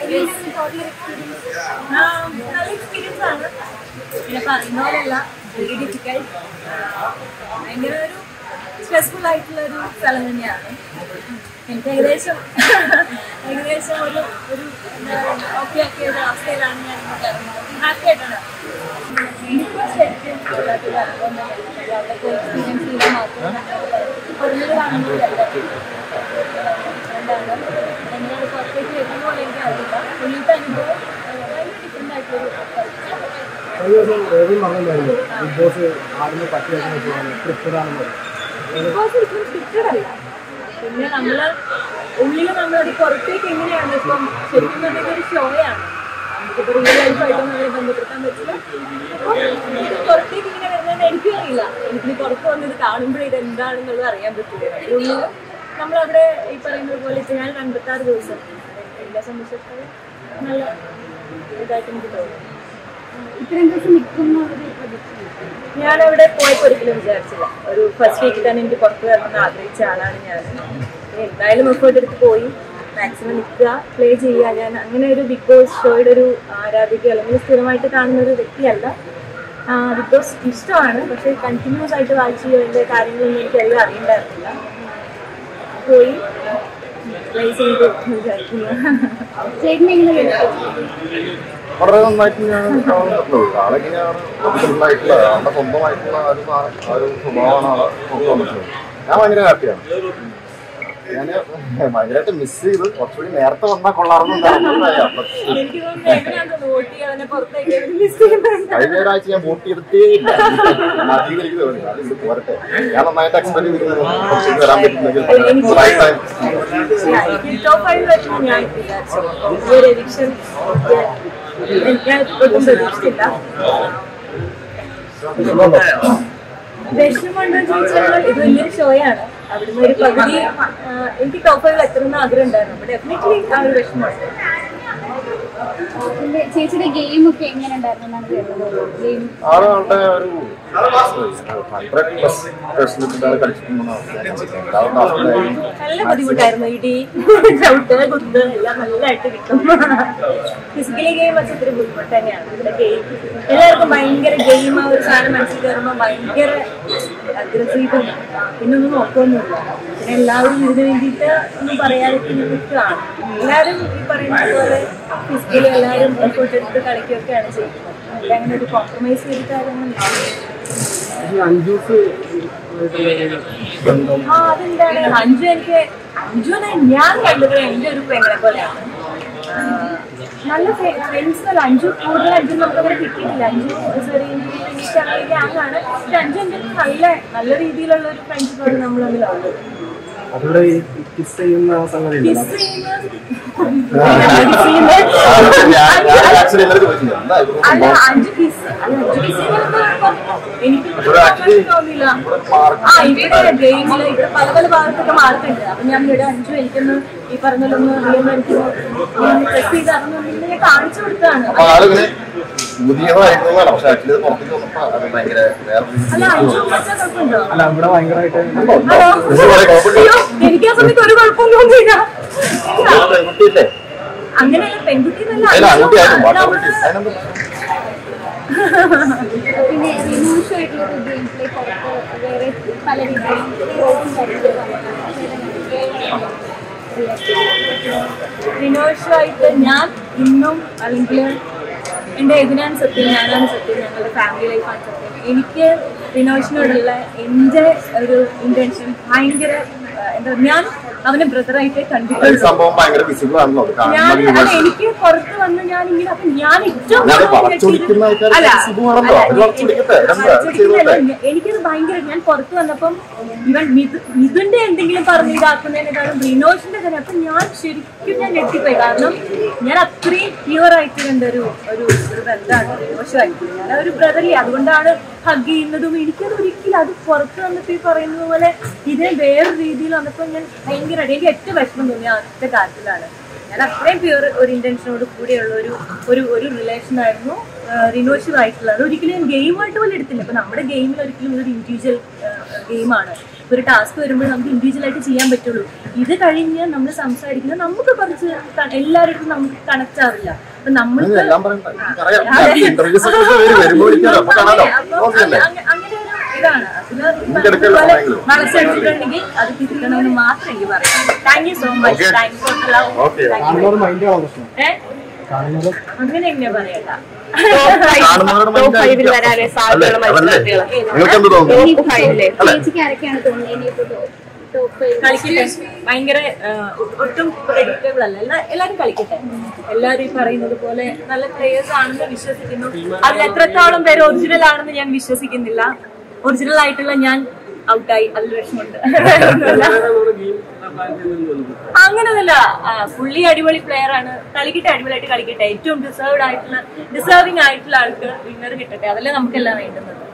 ആ, നല്ല എക്സ്പീരിയൻസ് ആണ് പിന്നെ പറയുന്ന പോലെയല്ല വെരി ഡിഫിക്കൽട്ട് ഭയങ്കര ഒരു സ്ട്രെസ്ഫുൾ ആയിട്ടുള്ള ഒരു സ്ഥലം തന്നെയാണ് എനിക്ക് ഏകദേശം ഏകദേശം ഒരു ഒരു എന്താ പറയുക ഓക്കെ ആക്കിയ ഒരു അവസ്ഥയിലാണ് ഞാൻ ഇങ്ങോട്ട് ഇറങ്ങുന്നത് ഹാപ്പി ആയിട്ടാണ് എനിക്ക് ശരിക്കും വല്ലാത്തൊരു അനുഭവം തന്നെയാണ് അവിടെ പോയി എക്സ്പീരിയൻസ് ചെയ്താൽ മാത്രമേ പുറമേ കാണുന്നതല്ല എന്താണ് എങ്ങനെയാണ് പുറത്തേക്ക് വരുന്ന പോലെ എനിക്ക് അറിയില്ല ഉള്ളിലത്തെ അനുഭവം ഏഹ്, ഭയങ്കര ഡിഫറെൻ്റ് ആയിട്ടൊരു കഴിഞ്ഞ ദിവസം രവി പറഞ്ഞില്ലായിരുന്നു ബിഗ് ബോസ് ആടിന് പറ്റിയാക്കുന്ന പോകാൻ പ്രിപ്പയറാണെന്ന് പറഞ്ഞു ബിഗ് ബോസ് ഒരിക്കലും സ്ക്രിപ്റ്റഡ് അല്ല പിന്നെ നമ്മള് ഉള്ളിൽ നമ്മളത് പുറത്തേക്ക് എങ്ങനെയാണ് ഇപ്പം ശരിക്കും പറഞ്ഞാൽ ഒരു ഷോയാണ് നമുക്കിപ്പോൾ റിയൽ ലൈഫായിട്ടൊന്നും അവരെ ബന്ധപ്പെടുത്താൻ പറ്റില്ല അപ്പോൾ ഇത് പുറത്തേക്ക് ഇങ്ങനെ വരുന്നതെന്ന് എനിക്കും അറിയില്ല എനിക്കിനി പുറത്ത് വന്നത് കാണുമ്പോഴേ ഇത് എന്താണെന്നുള്ളത് അറിയാൻ പറ്റില്ല അതിനുള്ളിൽ നമ്മളവിടെ ഈ പറയുന്നത് പോലെ ഇപ്പം ഞാൻ അൻപത്താറ് ദിവസം എന്നെ സംബന്ധിച്ചിടത്തോളം നല്ല ഇതായിട്ട് എനിക്ക് തോന്നുന്നു ഇത്രയും ദിവസം നിൽക്കുന്ന ഒരു പ്രതീക്ഷ ഞാൻ അവിടെ പോയപ്പോൾ ഒരിക്കലും വിചാരിച്ചില്ല ഒരു ഫസ്റ്റ് വീക്കിൽ തന്നെ എനിക്ക് പുറത്ത് വരണമെന്ന് ആഗ്രഹിച്ച ആളാണ് ഞാൻ എന്തായാലും എഫേർട്ട് എടുത്ത് പോയി മാക്സിമം നിൽക്കുക പ്ലേ ചെയ്യുക ഞാൻ അങ്ങനെ ഒരു ബിഗ് ബോസ് ഷോയുടെ ഒരു ആരാധിക അല്ലെങ്കിൽ സ്ഥിരമായിട്ട് കാണുന്ന ഒരു വ്യക്തിയല്ല ബിഗ് ബോസ് ഇഷ്ടമാണ് പക്ഷേ കണ്ടിന്യൂസ് ആയിട്ട് വായിച്ച് അതിൻ്റെ കാര്യങ്ങളൊന്നും എനിക്ക് എല്ലാം അറിയണ്ടായിരുന്നില്ല പോയി പ്ലേ ചെയ്തു എന്ന് വിചാരിക്കുന്നു ചേട്ടനെ എങ്ങനെ വളരെ നന്നായിട്ട് ഞാൻ കാണുന്നുള്ളൂ ആളെങ്ങനെയാണ് ഒറിജിനലായിട്ടുള്ള ആളുടെ സ്വന്തമായിട്ടുള്ള ആ ഒരു സാ- ആ ഒരു സ്വഭാവമാണ് ആളെ പുറത്ത് വന്നിട്ടുള്ളത് ഞാൻ ഭയങ്കര ഹാപ്പിയാണ് ഞാൻ ഭയങ്കരമായിട്ട് മിസ് ചെയ്ത് കുറച്ചുകൂടി നേരത്തെ വന്നാൽ കൊള്ളാറുന്നുണ്ടായിരുന്നു എനിക്ക് തോന്നുന്നു എങ്ങനെയാണെന്ന് വോട്ട് ചെയ്യാൻ അതിനെ പുറത്തേക്ക് മിസ് ചെയ്യുന്നുണ്ട് കഴിഞ്ഞ ഒരാഴ്ച ഞാൻ വോട്ട് ചെയ്തിട്ടേ ഇല്ല അധികം എനിക്ക് തോന്നി അത് ഇത് പോരട്ടെ ഞാൻ നന്നായിട്ട് എക്സ്പെക്ട് ചെയ്തിരുന്നു കുറച്ചുകൂടി വരാൻ പറ്റുന്നെങ്കിൽ റൈറ്റ് ടൈം ടോപ്പ് ഫൈവ് വരുമ്പോൾ ഞാൻ വിചാരിച്ചു ഈ ഒരു എവിക്ഷൻ ഞാൻ ഒട്ടും പ്രതീക്ഷിച്ചില്ല വിഷമമുണ്ടോ ചോദിച്ചാൽ ഇത് വലിയൊരു ഷോയാണ് അവിടുന്ന് ഒരു പകുതി ആ, എനിക്ക് ടോപ്പ് ഫൈവ് എത്തണമെന്ന് ആഗ്രഹം ഉണ്ടായിരുന്നു അപ്പൊ ഡെഫിനറ്റ്ലി ആ ഒരു വിഷമമുണ്ട് ഇതിന്റെ ചേച്ചിയുടെ ഗെയിം ഒക്കെ എങ്ങനെ ഉണ്ടായിരുന്നു എന്നാണ് കേട്ടത് ഗെയിം ആളുകളുടെ ഒരു ഹൺഡ്രഡ് പ്ലസ് പേഴ്സൻറ്റേജ് കളിച്ചിട്ടുണ്ടെന്നാണ് ഞാൻ ചിന്തിക്കുന്നത് അതുകൊണ്ട് അവരുടെ നല്ല ബുദ്ധിമുട്ടായിരുന്നു ഇടി ചവിട്ട് കുത്ത് എല്ലാം നല്ലതായിട്ട് കിട്ടും ഫിസിക്കലി ഗെയിം വെച്ച് ഇത്തിരി ബുദ്ധിമുട്ട് തന്നെയാണ് ഇവിടെ ഗെയിം എല്ലാവർക്കും ഭയങ്കര ഗെയിം ആ ഒരു സാധനം മനസ്സിൽ കയറുമ്പോൾ ഭയങ്കര അഗ്രസീവും പിന്നെ ഒന്നും നോക്കൊന്നുമില്ല പിന്നെ എല്ലാവരും ഇതിനു വേണ്ടിയിട്ട് ഒന്നും പറയാതെ നിൽക്കുകയാണ് എല്ലാവരും ഈ പറയുന്ന പോലെ ഫിസിക്കലി എല്ലാവരും എഫേർട്ട് എടുത്ത് കളിക്കുകയൊക്കെയാണ് ചെയ്യുന്നത് അതിൽ അങ്ങനെ ഒരു കോംപ്രമൈസ് ചെയ്തിട്ട് ആരൊന്നും ഈ അഞ്ചൂസ് ആയിട്ടുള്ള ബന്ധം ആ അതെന്താണ് അഞ്ചു എനിക്ക് അഞ്ചുനെ ഞാൻ കണ്ടത് എന്റെ ഒരു പെങ്ങളെ പോലെയാണ് ആ, നല്ല ഫ്രണ്ട്സ് അല്ല അഞ്ചു കൂടുതൽ അഞ്ചു നമുക്കങ്ങനെ കിട്ടിയിട്ടില്ല അഞ്ചു ചെറിയ ഗ്യാങ്ങാണ് പക്ഷെ അഞ്ചു എൻ്റെ നല്ല നല്ല രീതിയിലുള്ള ഒരു ഫ്രണ്ട്ഷിപ്പാണ് നമ്മൾ തമ്മിലുള്ളത് അതിവിടെ ഈ കിസ് ചെയ്യുന്ന സംഗതി ഉണ്ടല്ലോ കിസ് ചെയ്യുന്നത് ഞാൻ ആക്ച്വലി ഇന്നലെ ചോദിച്ചില്ല എന്താ ഇത് അല്ല അഞ്ച് കിസ് അല്ല അഞ്ച് കിസ് എനിക്ക് ഇവിടെ actually തോന്നിയില്ല ഇവിടെ മാർക്ക് ആ ഇവിടെ ഗെയിമില് ഇവിടെ പല പല ഭാഗത്തൊക്കെ മാർക്കുണ്ട് അപ്പൊ ഞാൻ ഇവിടെ അഞ്ചു എനിക്കൊന്ന് ഈ പറഞ്ഞൊന്ന് അറിയുമ്പോൾ എനിക്ക് പ്രസ് ചെയ്താണെന്നുണ്ടെങ്കിൽ ഞാൻ കാണിച്ചു കൊടുത്താണ് അപ്പൊ ആളിങ്ങനെ പുതിയതായിട്ടുള്ളതാണ് പക്ഷെ ആക്ച്വലി ഇത് പുറത്തേക്ക് വന്നപ്പോ അത് ഭയങ്കര വേറെ അല്ല അഞ്ചു വെച്ചാൽ കുഴപ്പമുണ്ടോ അല്ല ഇവിടെ ഭയങ്കരമായിട്ട് ഹലോ അയ്യോ എനിക്ക് ആ സമയത്ത് ഒരു കുഴപ്പവും തോന്നിയില്ല പെൺകുട്ടിയില്ലേ അങ്ങനെയല്ല പെൺകുട്ടി എന്നല്ല അല്ല ആൺകുട്ടി ആയിരുന്നു നമ്മള് വാട്ടർ അതിനെന്താ പിന്നെ റിനൂഷ് ആയിട്ടുള്ള ഒരു ഗെയിം പ്ലേ പുറത്ത് വേറെ പല രീതിയിലും റോഡും വിനോഷമായിട്ട് ഞാൻ ഇന്നും അല്ലെങ്കിൽ എൻ്റെ എതിനാണ് സത്യം ഞാനാണ് സത്യം ഞങ്ങളുടെ ഫാമിലി ലൈഫാണ് സത്യം എനിക്ക് വിനോഷിനോടുള്ള എൻ്റെ ഒരു ഇൻറ്റൻഷൻ ഭയങ്കര ആ, എന്താ ഞാൻ അവനെ ബ്രദറായിട്ടേ ഈ കണ്ടിട്ടുള്ളൂ സംഭവം ഭയങ്കര വിസിബിൾ ആണല്ലോ അത് ഞാൻ കാണുന്ന അല്ല viewers. എനിക്ക് പുറത്ത് വന്ന് ഞാൻ ഇങ്ങനെ അപ്പൊ ഞാൻ ഏറ്റവും ഞാൻ കൂടുതൽ വളച്ചൊടിക്കുന്ന ഞെട്ടിയത് ആൾക്കാർക്ക് അല്ല, സുഖമാണല്ലോ. അല്ല, അവര് വളച്ചൊടിക്കട്ടെ. എനിക്ക് എന്താ? വളച്ചൊടിക്കുന്നതല്ല. ഞ- എനിക്കത് ഭയങ്കര ഞാൻ പുറത്ത് വന്നപ്പം ഇവൻ മിഥു- മിഥുന്റെ എന്തെങ്കിലും പറഞ്ഞ് ഇതാക്കുന്നതിനേക്കാളും റിനോഷിന്റെ തന്നെ അപ്പൊ ഞാൻ ശരിക്കും ഞാൻ ഞെട്ടിപ്പോയി കാരണം ഞാൻ അത്രയും പ്യുവർ ആയിട്ട് കണ്ട ഒരു ഒരു ഒരു ബന്ധമാണ് റിനോഷുമായിട്ട് ഞാൻ ഒരു ബ്രദറി അതുകൊണ്ടാണ് ഹഗ് ചെയ്യുന്നതും എനിക്കത് ഒരിക്കലും അത് പുറത്ത് വന്നിട്ട് ഈ പറയുന്നത് പോലെ ഇതിനെ വേറെ രീതിയിൽ വന്നപ്പോൾ ഞാൻ ഭയങ്കര എനിക്ക് ഏറ്റവും വിഷമം തോന്നിയ ഒറ്റ കാര്യത്തിലാണ് ഞാൻ അത്രയും പ്യുവർ ഒരു ഇന്റൻഷനോട് കൂടിയുള്ള ഒരു ഒരു ഒരു റിലേഷൻ ആയിരുന്നു റിനോഷീവ് ആയിട്ടുള്ളത് അത് ഒരിക്കലും ഞാൻ ഗെയിമായിട്ട് പോലും എടുത്തില്ല ഇപ്പൊ നമ്മുടെ ഗെയിമിൽ ഒരിക്കലും ഒരു ഇൻഡിവിജ്വൽ ഗെയിമാണ് ഒരു ടാസ്ക് വരുമ്പോൾ നമുക്ക് ഇൻഡിവിജ്വൽ ആയിട്ട് ചെയ്യാൻ പറ്റുള്ളൂ ഇത് കഴിഞ്ഞ് നമ്മൾ സംസാരിക്കുന്നത് നമുക്ക് കുറച്ച് ക- എല്ലാവരും നമുക്ക് കണക്ട് ആവില്ല അപ്പൊ നമ്മൾക്ക് ഞാൻ എല്ലാം പറയണ്ട എനിക്കറിയാം ഇന്റർവ്യൂസ് ഒക്കെ വരും വരുമ്പോ വിളിക്കാലോ അപ്പൊ കാണാലോ അപ്പൊ ഓക്കെ അല്ലേ അങ്ങ- അങ്ങനെ ഒരു ഇതാണ് അതില് നിങ്ങൾക്ക് എടുക്കല്ലോ ഇതുപോലെ സമയങ്ങള്. മനസ്സെടുത്തിട്ടുണ്ടെങ്കിൽ അത് തിരുത്തണമെന്ന് മാത്രം എനിക്ക് പറയാം thank you so much Okay. Thank for the love okay കാണുന്നവർ മൈൻഡാണോ പ്രശ്നം ഏഹ് കാണുന്നത് അങ്ങനെ എങ്ങനെ പറയട്ടാ കാണുന്നവരുടെ mind ആയിരിക്കാം. അല്ലേ? അതല്ലേ? നിങ്ങൾക്ക് എന്ത് തോന്നുന്നു അല്ലേ? ചേച്ചിക്ക് ആരൊക്കെയാണ് തോന്നുന്നത് ഇനിയിപ്പോ ടോപ്പ് കളിക്കട്ടെ ഭയങ്കര ആ, ഒ- ഒട്ടും പ്രഡിക്റ്റബിൾ അല്ല എല്ലാ എല്ലാരും കളിക്കട്ടെ എല്ലാരും ഈ പറയുന്നത് പോലെ നല്ല പ്ലേയേഴ്സ് ആണെന്ന് വിശ്വസിക്കുന്നു അതിൽ എത്രത്തോളം പേര് ഒറിജിനൽ ആണെന്ന് ഞാൻ വിശ്വസിക്കുന്നില്ല ഒറിജിനൽ ആയിട്ടുള്ള ഞാൻ ഔട്ടായി അതിൽ വിഷമമുണ്ട് അങ്ങനെയൊന്നുമില്ല ആ, പുള്ളി അടിപൊളി പ്ലെയർ ആണ് കളിക്കട്ടെ അടിപൊളിയായിട്ട് കളിക്കട്ടെ ഏറ്റവും ഡിസേർവ്ഡ് ആയിട്ടുള്ള ഡിസേർവിംഗ് ആയിട്ടുള്ള ആൾക്ക് വിന്നർ കിട്ടട്ടെ അതല്ലേ നമുക്കെല്ലാം വേണ്ടുന്നത്